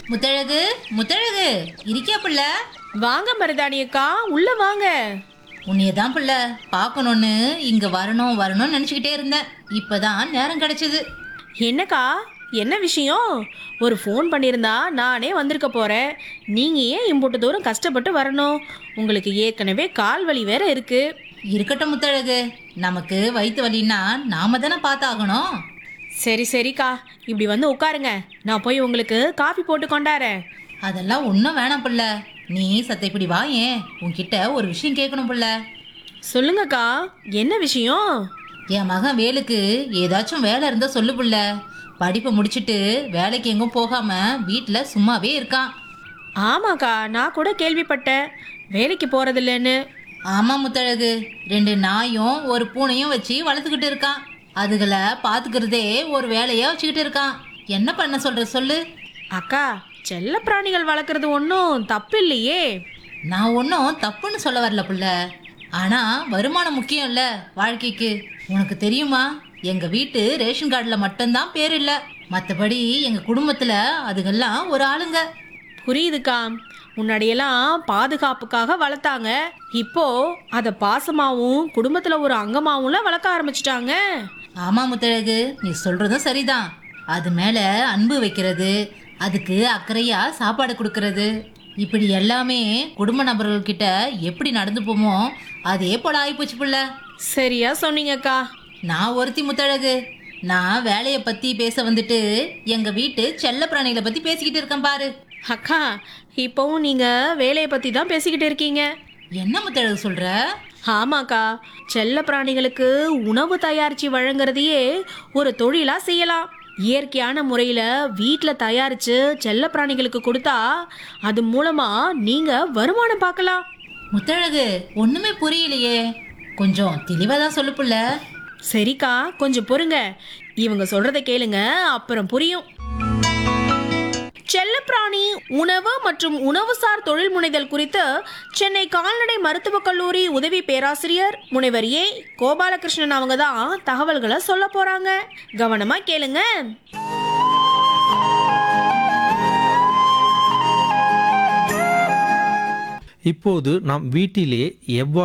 முத்தழகு முத்தழகு இருக்கியா புள்ள வாங்க மருதாணி அக்கா உள்ள வாங்க உன்னைய தான் புள்ள பார்க்கணும்னு இங்க வரணும் வரணும்னு நினைச்சுக்கிட்டே இருந்தேன் இப்பதான் நேரம் கிடைச்சது என்னக்கா என்ன விஷயம் ஒரு ஃபோன் பண்ணியிருந்தா நானே வந்திருக்க போறேன் நீங்க ஏன் இம்புட்டு தூரம் கஷ்டப்பட்டு வரணும் உங்களுக்கு ஏற்கனவே கால் வலி வேற இருக்கு இருக்கட்டும் முத்தழகு நமக்கு வயிற்று வலின்னா நாம தானே பார்த்தாகணும் சரி சரிக்கா இப்படி வந்து உட்காருங்க நான் போய் உங்களுக்கு காஃபி போட்டு கொண்டாரேன் அதெல்லாம் ஒன்றும் வேணாம் புள்ள நீ சத்த இப்படி வா ஏன் உன்கிட்ட ஒரு விஷயம் கேட்கணும் புள்ள சொல்லுங்கக்கா என்ன விஷயம் என் மகன் வேலுக்கு ஏதாச்சும் வேலை இருந்தா சொல்லு புள்ள படிப்பை முடிச்சிட்டு வேலைக்கு எங்கும் போகாம வீட்டில் சும்மாவே இருக்கான் ஆமாக்கா நான் கூட கேள்விப்பட்டேன் வேலைக்கு போறதில்லைன்னு ஆமா முத்தழகு ரெண்டு நாயும் ஒரு பூனையும் வச்சு வளர்த்துக்கிட்டு இருக்கான் அதுகளை பார்த்துக்கிறதே ஒரு வேலையா வச்சுக்கிட்டு இருக்கான் என்ன பண்ண சொல்ற சொல்லு அக்கா செல்ல பிராணிகள் வளர்க்குறது ஒன்றும் தப்பு இல்லையே நான் ஒன்றும் தப்புன்னு சொல்ல வரல புள்ள ஆனா வருமானம் முக்கியம் இல்ல வாழ்க்கைக்கு உனக்கு தெரியுமா எங்க வீட்டு ரேஷன் கார்டில் மட்டும்தான் பேர் இல்லை மற்றபடி எங்க குடும்பத்துல அதுகெல்லாம் ஒரு ஆளுங்க புரியுதுக்கா முன்னாடியெல்லாம் பாதுகாப்புக்காக வளர்த்தாங்க இப்போ அதை பாசமாவும் குடும்பத்துல ஒரு அங்கமாவும்ல வளர்க்க ஆரம்பிச்சிட்டாங்க ஆமா முத்தழகு நீ சொல்றதும் சரிதான் அது மேல அன்பு வைக்கிறது அதுக்கு அக்கறையா சாப்பாடு கொடுக்கறது இப்படி எல்லாமே குடும்ப நபர்கள்கிட்ட எப்படி நடந்துப்போமோ அதே போல ஆயிப்போச்சு புள்ள சரியா சொன்னீங்கக்கா நான் ஒருத்தி முத்தழகு நான் வேலையை பத்தி பேச வந்துட்டு எங்க வீட்டு செல்ல பிராணிகளை பத்தி பேசிக்கிட்டு இருக்கேன் பாரு அக்கா இப்போவும் நீங்க வேலையை பத்தி தான் பேசிக்கிட்டு இருக்கீங்க என்ன முத்தழகு சொல்ற ஆமாக்கா செல்ல பிராணிகளுக்கு உணவு தயாரிச்சு வழங்குறதையே ஒரு தொழிலா செய்யலாம் இயற்கையான முறையில் வீட்டில் தயாரித்து செல்ல பிராணிகளுக்கு கொடுத்தா அது மூலமா நீங்க வருமானம் பார்க்கலாம் முத்தழகு ஒண்ணுமே புரியலையே கொஞ்சம் தெளிவா தான் சொல்லு புள்ள சரிக்கா கொஞ்சம் பொறுங்க இவங்க சொல்றதை கேளுங்க அப்புறம் புரியும் செல்லப்பிராணி உணவு மற்றும் உணவுசார் தொழில் முனைதல் குறித்து சென்னை கால்நடை மருத்துவக் கல்லூரி உதவி பேராசிரியர் முனைவர் ஏ கோபாலகிருஷ்ணன் அவங்க தான் தகவல்களை சொல்ல போறாங்க கவனமா கேளுங்க இப்போது நாம் வீட்டிலே எவ்வாறு